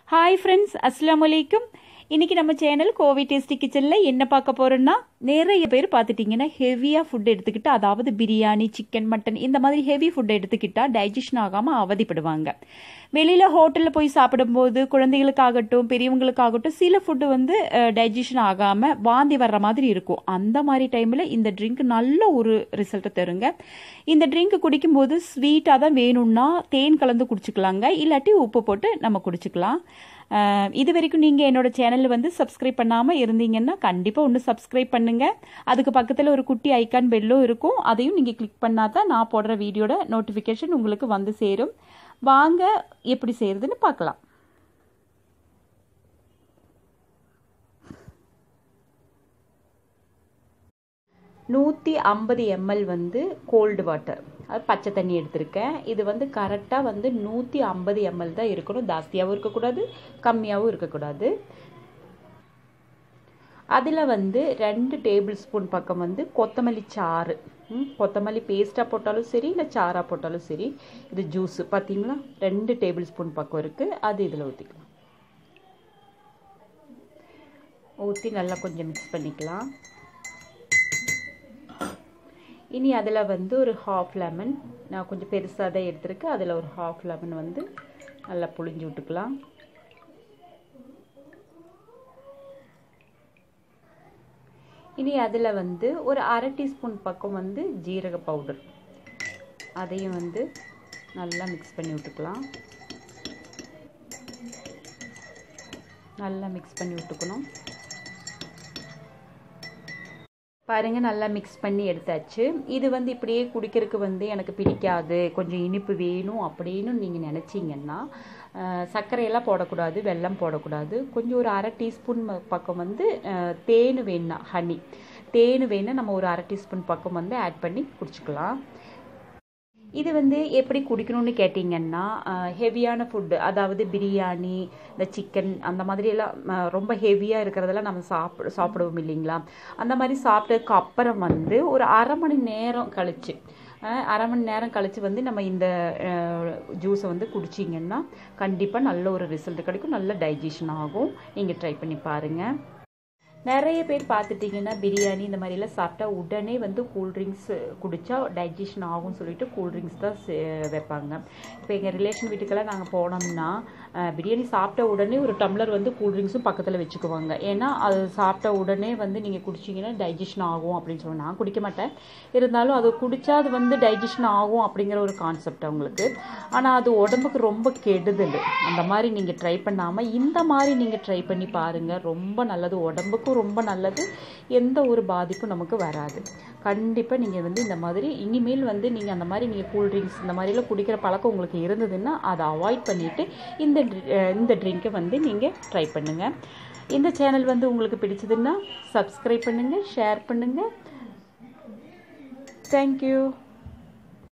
hi friends அஸ்லாம் வலைக்கும் இன்னைக்கு நம்ம சேனல் கோவி டேஸ்டி கிச்சனில் என்ன பார்க்க போறோம்னா நிறைய பேர் பார்த்துட்டிங்கன்னா ஹெவியாக ஃபுட் எடுத்துக்கிட்டு அதாவது பிரியாணி சிக்கன் மட்டன் இந்த மாதிரி ஹெவி ஃபுட் எடுத்துக்கிட்டா டைஜஷன் ஆகாமல் அவதிப்படுவாங்க வெளியில் ஹோட்டலில் போய் சாப்பிடும்போது குழந்தைகளுக்காகட்டும் பெரியவங்களுக்காகட்டும் சில ஃபுட்டு வந்து டைஜஷன் ஆகாமல் வாந்தி வர்ற மாதிரி இருக்கும் அந்த மாதிரி டைமில் இந்த ட்ரிங்க் நல்ல ஒரு ரிசல்ட்டை தருங்க இந்த ட்ரிங்க் குடிக்கும்போது ஸ்வீட்டாக தான் வேணும்னா தேன் கலந்து குடிச்சுக்கலாங்க இல்லாட்டி உப்பு போட்டு நம்ம குடிச்சுக்கலாம் அஹ் இது வரைக்கும் நீங்கள் என்னோட சேனலில் வந்து சப்ஸ்கிரைப் பண்ணாமல் இருந்தீங்கன்னா கண்டிப்பாக ஒன்று சப்ஸ்கிரைப் பண்ணுங்கள் அதுக்கு பக்கத்தில் ஒரு குட்டி ஐக்கான் பெல்லும் இருக்கும் அதையும் நீங்கள் கிளிக் பண்ணால் தான் நான் போடுற வீடியோட நோட்டிஃபிகேஷன் உங்களுக்கு வந்து சேரும் வாங்க எப்படி செய்கிறதுன்னு பார்க்கலாம் நூற்றி ஐம்பது எம்எல் வந்து கோல்டு வாட்டர் அது பச்சை தண்ணி எடுத்திருக்கேன் இது வந்து கரெக்டாக வந்து நூற்றி ஐம்பது எம்எல் தான் இருக்கணும் ஜாஸ்தியாகவும் இருக்கக்கூடாது கம்மியாகவும் இருக்கக்கூடாது அதில் வந்து ரெண்டு டேபிள் ஸ்பூன் பக்கம் வந்து கொத்தமல்லி சாறு ம், கொத்தமல்லி பேஸ்ட்டாக போட்டாலும் சரி இல்லை சாராக போட்டாலும் சரி இது ஜூஸு பார்த்தீங்களா ரெண்டு டேபிள் ஸ்பூன் பக்கம் இருக்குது அது இதில் ஊற்றிக்கலாம் ஊற்றி நல்லா கொஞ்சம் மிக்ஸ் பண்ணிக்கலாம் இனி அதில் வந்து ஒரு ஹாஃப் லெமன் நான் கொஞ்சம் பெருசாக தான் எடுத்திருக்கேன் அதில் ஒரு ஹாஃப் லெமன் வந்து நல்லா புழிஞ்சு விட்டுக்கலாம் இனி அதில் வந்து ஒரு அரை டீஸ்பூன் பக்கம் வந்து ஜீரக பவுடர் அதையும் வந்து நல்லா மிக்ஸ் பண்ணி விட்டுக்கலாம் நல்லா மிக்ஸ் பண்ணி விட்டுக்கணும் பாருங்க நல்லா மிக்ஸ் பண்ணி எடுத்தாச்சு இது வந்து இப்படியே குடிக்கிறதுக்கு வந்து எனக்கு பிடிக்காது கொஞ்சம் இனிப்பு வேணும் அப்படின்னு நீங்கள் நினச்சிங்கன்னா சர்க்கரையெல்லாம் போடக்கூடாது வெல்லம் போடக்கூடாது கொஞ்சம் ஒரு அரை டீஸ்பூன் பக்கம் வந்து அஹ், தேன் வேணும்னா ஹனி தேன் வேணும் நம்ம ஒரு அரை டீஸ்பூன் பக்கம் வந்து ஆட் பண்ணி குடிச்சுக்கலாம் இது வந்து எப்படி குடிக்கணும்னு கேட்டிங்கன்னா ஹெவியான ஃபுட்டு அதாவது பிரியாணி இந்த சிக்கன் அந்த மாதிரி எல்லாம் அஹ், ரொம்ப ஹெவியாக இருக்கிறதெல்லாம் நம்ம சாப்பிட சாப்பிடுவோம் இல்லைங்களா அந்த மாதிரி சாப்பிட்டதுக்கு அப்புறம் வந்து ஒரு அரை மணி நேரம் கழிச்சு அஹ், அரை மணி நேரம் கழிச்சு வந்து நம்ம இந்த ஜூஸை வந்து குடிச்சிங்கன்னா கண்டிப்பாக நல்ல ஒரு ரிசல்ட் கிடைக்கும் நல்ல டைஜஷன் ஆகும் நீங்கள் ட்ரை பண்ணி பாருங்கள் நிறைய பேர் பார்த்துட்டிங்கன்னா பிரியாணி இந்த மாதிரிலாம் சாப்பிட்டா உடனே வந்து கூல்ட்ரிங்க்ஸ் குடித்தா டைஜஷன் ஆகும்னு சொல்லிட்டு கூல்ட்ரிங்க்ஸ் தான் சே- வைப்பாங்க இப்போ எங்கள் ரிலேஷன் வீட்டுக்கெல்லாம் நாங்கள் போனோம்னா அஹ், பிரியாணி சாப்பிட்ட உடனே ஒரு டம்ளர் வந்து கூல்ட்ரிங்க்ஸும் பக்கத்தில் வச்சுக்குவாங்க ஏன்னா அது சாப்பிட்ட உடனே வந்து நீங்கள் குடிச்சிங்கன்னா டைஜஷன் ஆகும் அப்படின்னு சொல்லுவாங்க நான் குடிக்க மாட்டேன் இருந்தாலும் அது குடித்தா அது வந்து டைஜஷன் ஆகும் அப்படிங்கிற ஒரு கான்செப்ட் அவங்களுக்கு ஆனால் அது உடம்புக்கு ரொம்ப கெடுதல் அந்த மாதிரி நீங்கள் ட்ரை பண்ணாமல் இந்த மாதிரி நீங்கள் ட்ரை பண்ணி பாருங்கள் ரொம்ப நல்லது உடம்புக்கும் ரொம்ப நல்லது எந்த ஒரு பாதிப்பும் நமக்கு வராது கண்டிப்பாக நீங்கள் வந்து இந்த மாதிரி இனிமேல் வந்து நீங்கள் அந்த மாதிரி நீங்கள் கூல்ட்ரிங்க்ஸ் இந்த மாதிரிலாம் குடிக்கிற பழக்கம் உங்களுக்கு இருந்ததுன்னா அதை அவாய்ட் பண்ணிவிட்டு இந்த dri- அஹ் இந்த ட்ரிங்க்கை வந்து நீங்கள் ட்ரை பண்ணுங்கள் இந்த சேனல் வந்து உங்களுக்கு பிடிச்சதுன்னா சப்ஸ்கிரைப் பண்ணுங்கள் ஷேர் பண்ணுங்கள் தேங்க்யூ